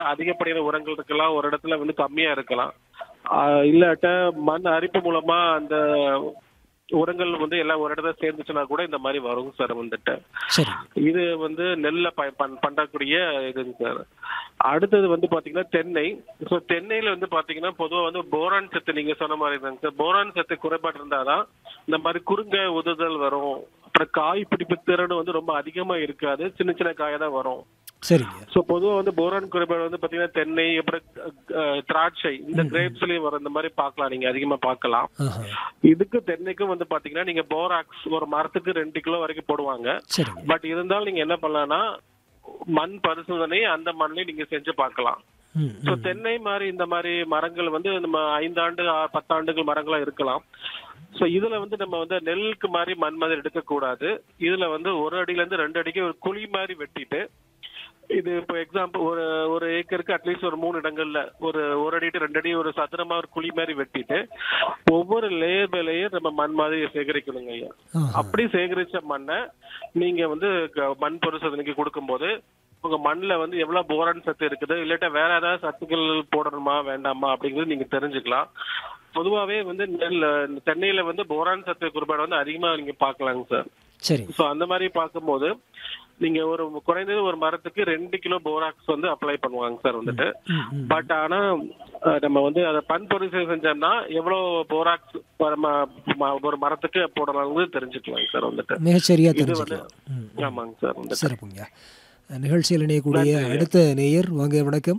அதிகப்படியான உரங்கள் இருக்கலாம் ஒரு இடத்துல வந்து கம்மியா இருக்கலாம் ஆஹ் இல்லாட்ட மண் அரிப்பு மூலமா அந்த உரங்கள் வந்து எல்லாம் ஒரு இடத்துல சேர்ந்துச்சுன்னா கூட இந்த மாதிரி வரும் சார் வந்துட்டு சரிங்க இது வந்து நெல்ல ப- பண்- பண்ணக்கூடிய இதுங்க சார் அடுத்தது வந்து பாத்தீங்கன்னா தென்னை ஸோ தென்னையில வந்து பாத்தீங்கன்னா பொதுவா வந்து போரான் சத்து நீங்க சொன்ன மாதிரி தாங்க சார் போரான் சத்து குறைபாடு இருந்தாதான் இந்த மாதிரி குறுங்க உதுதல் வரும் அப்புறம் காய் பிடிப்பு திறன் வந்து ரொம்ப அதிகமா இருக்காது சின்ன சின்ன காயா தான் வரும் சரிங்க ஸோ பொதுவா வந்து போரான் குறைபாடு வந்து பாத்தீங்கன்னா தென்னை அப்புறம் அஹ், திராட்சை இந்த கிரேப்ஸ்லயும் வர இந்த மாதிரி பார்க்கலாம் நீங்க அதிகமா பார்க்கலாம் ஆஹா இதுக்கு தென்னைக்கும் வந்து பாத்தீங்கன்னா நீங்க போராக்ஸ் ஒரு மரத்துக்கு ரெண்டு கிலோ வரைக்கும் போடுவாங்க சரிங்க பட் இருந்தாலும் நீங்க என்ன பண்ணலாம்னா மண் பரிசோதனை அந்த மண்ணிலே நீங்க செஞ்சு பார்க்கலாம் ம் ஸோ தென்னை மாதிரி இந்த மாதிரி மரங்கள் வந்து நம்ம ஐந்தாண்டு ஆ- பத்தாண்டுகள் மரங்களா இருக்கலாம் ஸோ இதுல வந்து நம்ம வந்து நெல்லுக்கு மாதிரி மண் மாதிரி எடுக்கக்கூடாது இதுல வந்து ஒரு அடியில இருந்து ரெண்டு அடிக்கு ஒரு குழி மாதிரி வெட்டிட்டு இது இப்போ எக்ஸாம்பிள் ஒரு ஒரு ஏக்கருக்கு அட்லீஸ்ட் ஒரு மூணு இடங்கள்ல ஒரு ஒரு அடி to ரெண்டு அடி ஒரு சதுரமா ஒரு குழி மாதிரி வெட்டிட்டு ஒவ்வொரு லேயர் பை லேயர் நம்ம மண் மாதிரி சேகரிக்கணுங்க ஐயா ஆஹா அப்படி சேகரிச்ச மண்ணை நீங்க வந்து க- மண் பரிசோதனைக்கு கொடுக்கும்போது உங்க மண்ணுல வந்து எவ்வளவு போரான் சத்து இருக்குது இல்லாட்டா வேற ஏதாவது சத்துக்கள் போடணுமா வேண்டாமா அப்படிங்கிறது நீங்க தெரிஞ்சுக்கலாம் பொதுவாவே வந்து நெல் தென்னையில வந்து போரான் சத்து குறைபாடு வந்து அதிகமா நீங்க பார்க்கலாங்க சார் சரிங்க ஸோ அந்த மாதிரி பார்க்கும்போது நீங்க ஒரு குறைந்தது ஒரு மரத்துக்கு ரெண்டு கிலோ போராக்ஸ் வந்து அப்ளை பண்ணுவாங்க சார் வந்துட்டு ம் ம் பட் ஆனா அஹ், நம்ம வந்து அதை பண் பரிசோதனை செஞ்சோம்னா எவ்வளவு போராக்ஸ் ஒரு ம- ம- ஒரு மரத்துக்கு போடலாம்னு தெரிஞ்சுக்கலாம் சார் வந்துட்டு மிகச்சரியா இது வந்து தெரிஞ்சுக்கலாம் ம் ஆமாங்க சார் வந்துட்டு சிறப்புங்க நிகழ்ச்சியில் இணையக்கூடிய அடுத்த நேயர் வாங்க வணக்கம்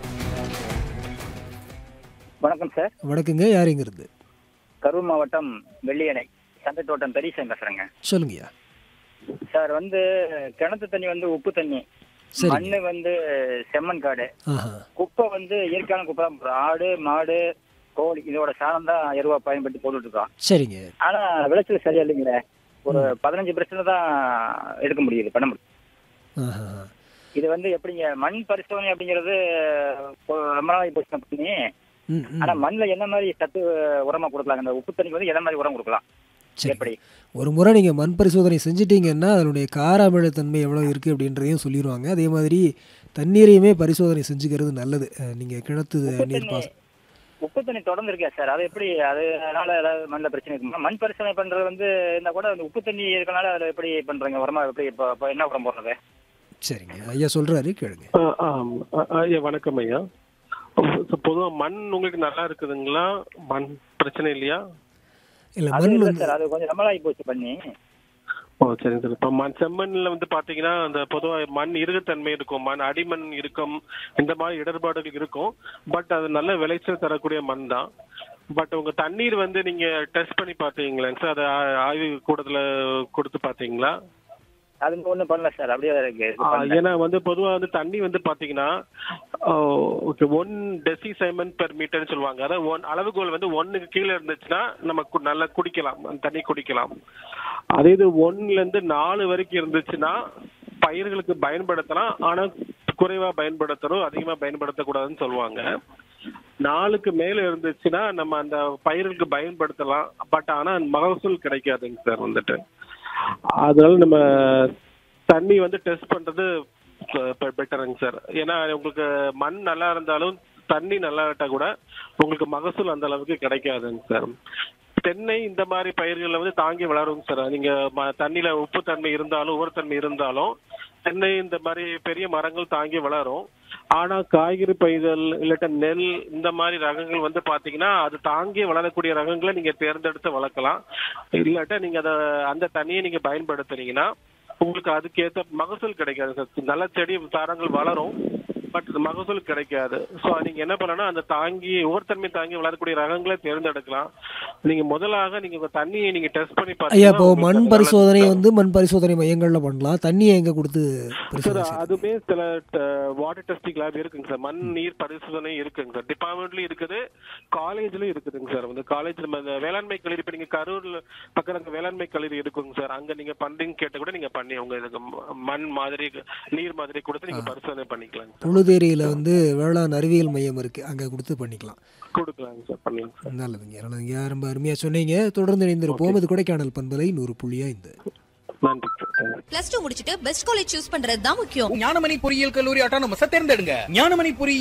வணக்கம் சார் வணக்கங்க யாருங்கிறது கரூர் மாவட்டம் வெள்ளியணை சந்தை தோட்டம் பெரியசன் பேசுறேங்க சொல்லுங்கய்யா சார் வந்து கிணத்து தண்ணி வந்து உப்பு தண்ணி சரி மண்ணு வந்து செம்மண் காடு ஆஹா குப்பை வந்து இயற்கையான குப்பை தான் போடுறோம். ஆடு மாடு கோழி இதோட சாணம் தான் எருவா பயன்படுத்தி போட்டுட்டு இருக்கோம் சரிங்க ஆனா விளைச்சல் சரியா இல்லைங்களே ஒரு பதினஞ்சு பர்சன்ட் தான் எடுக்க முடியுது பண்ண முடியும் ஆஹா இது வந்து எப்படிங்க மண் பரிசோதனை அப்படிங்கிறது இப்போ ரொம்ப நாள் போச்சு பண்ணி ம் ம் ஆனா மண்ணுல என்ன மாதிரி சத்து உரமா கொடுக்கலாம் இந்த உப்பு தண்ணிக்கு வந்து என்ன மாதிரி உரம் கொடுக்கலாம் சரி எப்படி ஒரு முறை நீங்கள் மண் பரிசோதனை செஞ்சிட்டீங்கன்னா அதனுடைய கார அமிலத்தன்மை எவ்வளோ இருக்குது அப்படின்றதையும் சொல்லிடுவாங்க அதே மாதிரி தண்ணீரையுமே பரிசோதனை செஞ்சுக்கிறது நல்லது நீங்கள் கிணத்து உப்பு நீர் தண்ணி பாஸ் உப்பு தண்ணி தொடர்ந்து இருக்கா சார் அது எப்படி அதனால ஏதாவது மண்ணில் பிரச்சனை இருக்குமா மண் பரிசோதனை பண்றது வந்து இருந்தா கூட அந்த உப்பு தண்ணி இருக்கனால அதை எப்படி பண்றீங்க உரமா எப்படி இப்போ இப்போ என்ன உரம் போடுறது சரிங்க ஐயா சொல்கிறாரு கேளுங்க ஆ, ஆம். ஆ, ஆ, ஐயா வணக்கம் ஐயா So, பொதுவா மண் உங்களுக்கு நல்லா இருக்குதுங்களா மண் பிரச்சனை இல்லையா இல்லை அது மண் இல்லை வந்து சார் அது கொஞ்சம் நம்மளாகி போச்சு பண்ணி ஓ சரிங்க சார் இப்போ மண் செம்மண்ணில் வந்து பார்த்தீங்கன்னா அந்த பொதுவாக மண் இறுகத்தன்மை இருக்கும் மண் அடிமண் இருக்கும் இந்த மாதிரி இடர்பாடுகள் இருக்கும் பட் அது நல்ல விளைச்சல் தரக்கூடிய மண் தான் பட் உங்க தண்ணீர் வந்து நீங்க டெஸ்ட் பண்ணி பார்த்தீங்களா சார் அதை ஆ- ஆய்வு கூடத்துல கொடுத்து பார்த்தீங்களா அது ஒன்றும் பண்ணல சார் அப்படியே தான் இருக்கு இது ஆ, பண்ணல. ஏன்னா வந்து பொதுவா வந்து தண்ணி வந்து பாத்தீங்கன்னா okay one decisiemens per மீட்டர்னு சொல்லுவாங்க அதாவது ஒன் அளவுகோல் வந்து ஒன்னுக்கு கீழே இருந்துச்சுன்னா நம்ம கு- நல்லா குடிக்கலாம் அந்த தண்ணி குடிக்கலாம் அதே இது ஒன்னுல இருந்து நாலு வரைக்கும் இருந்துச்சுன்னா பயிர்களுக்கு பயன்படுத்தலாம் ஆனா குறைவா பயன்படுத்தணும் அதிகமா பயன்படுத்தக்கூடாதுன்னு சொல்லுவாங்க நாலுக்கு மேல இருந்துச்சுன்னா நம்ம அந்த பயிர்களுக்கு பயன்படுத்தலாம் பட் ஆனா மகசூல் கிடைக்காதுங்க சார் வந்துட்டு அதனால நம்ம தண்ணி வந்து டெஸ்ட் பண்றது பெட்டருங்க சார் ஏன்னா உங்களுக்கு மண் நல்லா இருந்தாலும் தண்ணி நல்லா இட்டா கூட உங்களுக்கு மகசூல் அந்த அளவுக்கு கிடைக்காதுங்க சார் தென்னை இந்த மாதிரி பயிர்களை வந்து தாங்கி வளருங்க சார் நீங்க ம- தண்ணியில உப்பு தன்மை இருந்தாலும் உவர் தன்மை இருந்தாலும் தென்னை இந்த மாதிரி பெரிய மரங்கள் தாங்கி வளரும் ஆனா காய்கறி பயிர்கள் இல்லாட்ட நெல் இந்த மாதிரி ரகங்கள் வந்து பாத்தீங்கன்னா அது தாங்கி வளரக்கூடிய ரகங்களை நீங்க தேர்ந்தெடுத்து வளர்க்கலாம் இல்லாட்ட நீங்க அத அந்த தண்ணியை நீங்க பயன்படுத்துனீங்கன்னா உங்களுக்கு அதுக்கேத்த மகசூல் கிடைக்காது சார் நல்ல செடி தாரங்கள் வளரும் பட் மகசூல் கிடைக்காது ஸோ நீங்க என்ன பண்ணணும் அந்த தாங்கி உவர்த்தன்மை தாங்கி வளரக்கூடிய ரகங்களை தேர்ந்தெடுக்கலாம் நீங்க முதலாக நீங்க உங்க தண்ணியை நீங்க டெஸ்ட் பண்ணி ஐயா இப்போ உங்களுக்கு மண் அது நல்லது பரிசோதனை சார். வந்து மண் பரிசோதனை மையங்களில் பண்ணலாம் தண்ணியை எங்கே கொடுத்து சார் பரிசோதனை செய்யறது? அதுமே சில வாட்டர் டெஸ்டிங் லேப் இருக்குங்க சார் மண் நீர் பரிசோதனை இருக்குங்க சார் டிபார்ட்மெண்ட்லயும் இருக்குது காலேஜ்லயும் இருக்குதுங்க சார் வந்து காலேஜ் நம்ம இந்த வேளாண்மை கல்லூரி இப்ப நீங்க கரூர்ல பக்கத்துல அங்க வேளாண்மை கல்லூரி இருக்குங்க சார் அங்க நீங்க பண்றீங்க கேட்ட கூட நீங்க பண்ணி உங்க இதுக்கு ம- மண் மாதிரி நீர் மாதிரி கொடுத்து நீங்க பரிசோதனை பண்ணிக்கலாங்க சார் புழுதேரியில் வந்து வேளாண் அறிவியல் மையம் இருக்குது அங்கே கொடுத்து பண்ணிக்கலாம் கொடுக்கலாங்க சார் பண்ணலாங்க சார் நல்லதுங்க நல்லதுங்க ரொம்ப அருமையாக சொன்னீங்க தொடர்ந்து இணைந்திருப்போம் இது கொடைக்கானல் பண்பலை நூறு புள்ளியா இந்த நன்றி சார் ஓகேங்க பிளஸ் டூ முடிச்சிட்டு பெஸ்ட் காலேஜ் சூஸ் பண்றது தான் முக்கியம் ஞானமணி பொறியியல் கல்லூரி ஆட்டோனமஸ தேர்ந்தெடுங்க ஞானமணி பொறியியல்